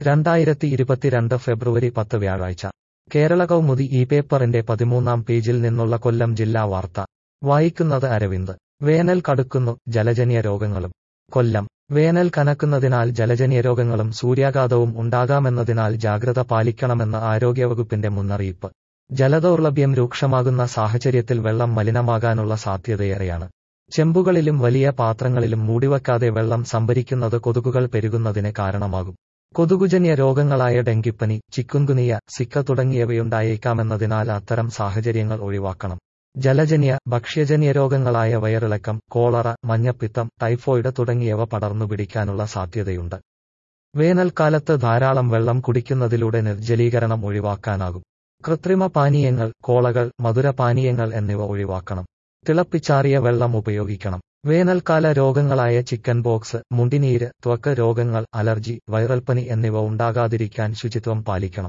രണ്ടായിരത്തി ഇരുപത്തിരണ്ട് ഫെബ്രുവരി പത്ത് വ്യാഴാഴ്ച കേരള കൗമുദി ഈ പേപ്പറിന്റെ പതിമൂന്നാം പേജിൽ നിന്നുള്ള കൊല്ലം ജില്ലാ വാർത്ത വായിക്കുന്നത് അരവിന്ദ് വേനൽ കടുക്കുന്നു ജലജന്യ രോഗങ്ങളും കൊല്ലം വേനൽ കനക്കുന്നതിനാൽ ജലജന്യ രോഗങ്ങളും സൂര്യാഘാതവും ഉണ്ടാകാമെന്നതിനാൽ ജാഗ്രത പാലിക്കണമെന്ന് ആരോഗ്യവകുപ്പിന്റെ മുന്നറിയിപ്പ് ജലദൗർലഭ്യം രൂക്ഷമാകുന്ന സാഹചര്യത്തിൽ വെള്ളം മലിനമാകാനുള്ള സാധ്യതയേറെയാണ് ചെമ്പുകളിലും വലിയ പാത്രങ്ങളിലും മൂടിവെക്കാതെ വെള്ളം സംഭരിക്കുന്നത് കൊതുകുകൾ പെരുകുന്നതിന് കാരണമാകും കൊതുകുജന്യ രോഗങ്ങളായ ഡെങ്കിപ്പനി ചിക്കുൻകുനിയ സിക്ക തുടങ്ങിയവയുണ്ടായേക്കാമെന്നതിനാൽ അത്തരം സാഹചര്യങ്ങൾ ഒഴിവാക്കണം ജലജന്യ ഭക്ഷ്യജന്യ രോഗങ്ങളായ വയറിളക്കം കോളറ മഞ്ഞപ്പിത്തം ടൈഫോയിഡ് തുടങ്ങിയവ പടർന്നു പിടിക്കാനുള്ള സാധ്യതയുണ്ട് വേനൽക്കാലത്ത് ധാരാളം വെള്ളം കുടിക്കുന്നതിലൂടെ നിർജ്ജലീകരണം ഒഴിവാക്കാനാകും കൃത്രിമ പാനീയങ്ങൾ കോളകൾ മധുരപാനീയങ്ങൾ എന്നിവ ഒഴിവാക്കണം തിളപ്പിച്ചാറിയ വെള്ളം ഉപയോഗിക്കണം വേനൽക്കാല രോഗങ്ങളായ ചിക്കൻ ബോക്സ് മുണ്ടിനീര് ത്വക്ക് രോഗങ്ങൾ അലർജി വൈറൽപ്പനി എന്നിവ ഉണ്ടാകാതിരിക്കാൻ ശുചിത്വം പാലിക്കണം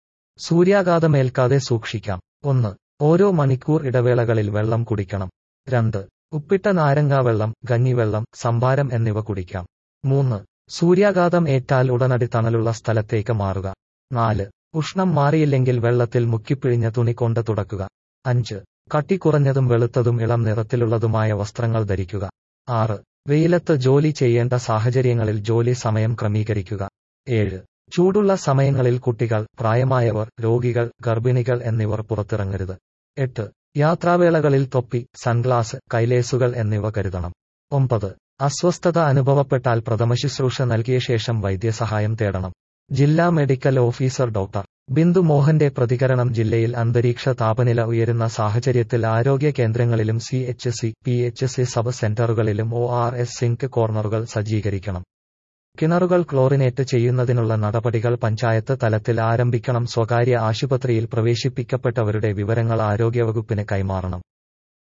സൂര്യാഘാതമേൽക്കാതെ സൂക്ഷിക്കാം ഒന്ന് ഓരോ മണിക്കൂർ ഇടവേളകളിൽ വെള്ളം കുടിക്കണം രണ്ട് ഉപ്പിട്ട നാരങ്ങാ വെള്ളം കഞ്ഞിവെള്ളം സംഭാരം എന്നിവ കുടിക്കാം മൂന്ന് സൂര്യാഘാതം ഏറ്റാൽ ഉടനടി തണലുള്ള സ്ഥലത്തേക്ക് മാറുക നാല് ഉഷ്ണം മാറിയില്ലെങ്കിൽ വെള്ളത്തിൽ മുക്കിപ്പിഴിഞ്ഞ തുണി കൊണ്ട് തുടക്കുക അഞ്ച് കട്ടി കുറഞ്ഞതും വെളുത്തതും ഇളം നിറത്തിലുള്ളതുമായ വസ്ത്രങ്ങൾ ധരിക്കുക ആറ് വെയിലത്ത് ജോലി ചെയ്യേണ്ട സാഹചര്യങ്ങളിൽ ജോലി സമയം ക്രമീകരിക്കുക ഏഴ് ചൂടുള്ള സമയങ്ങളിൽ കുട്ടികൾ പ്രായമായവർ രോഗികൾ ഗർഭിണികൾ എന്നിവർ പുറത്തിറങ്ങരുത് എട്ട് യാത്രാവേളകളിൽ തൊപ്പി സൺഗ്ലാസ് കൈലേസുകൾ എന്നിവ കരുതണം ഒമ്പത് അസ്വസ്ഥത അനുഭവപ്പെട്ടാൽ പ്രഥമശുശ്രൂഷ നൽകിയ ശേഷം വൈദ്യസഹായം തേടണം ജില്ലാ മെഡിക്കൽ ഓഫീസർ ഡോക്ടർ ബിന്ദു മോഹന്റെ പ്രതികരണം ജില്ലയിൽ അന്തരീക്ഷ താപനില ഉയരുന്ന സാഹചര്യത്തിൽ ആരോഗ്യ കേന്ദ്രങ്ങളിലും C H C P H C sub സെന്ററുകളിലും ഒ ആർ എസ് സിങ്ക് കോർണറുകൾ സജ്ജീകരിക്കണം കിണറുകൾ ക്ലോറിനേറ്റ് ചെയ്യുന്നതിനുള്ള നടപടികൾ പഞ്ചായത്ത് തലത്തിൽ ആരംഭിക്കണം സ്വകാര്യ ആശുപത്രിയിൽ പ്രവേശിപ്പിക്കപ്പെട്ടവരുടെ വിവരങ്ങൾ ആരോഗ്യവകുപ്പിന് കൈമാറണം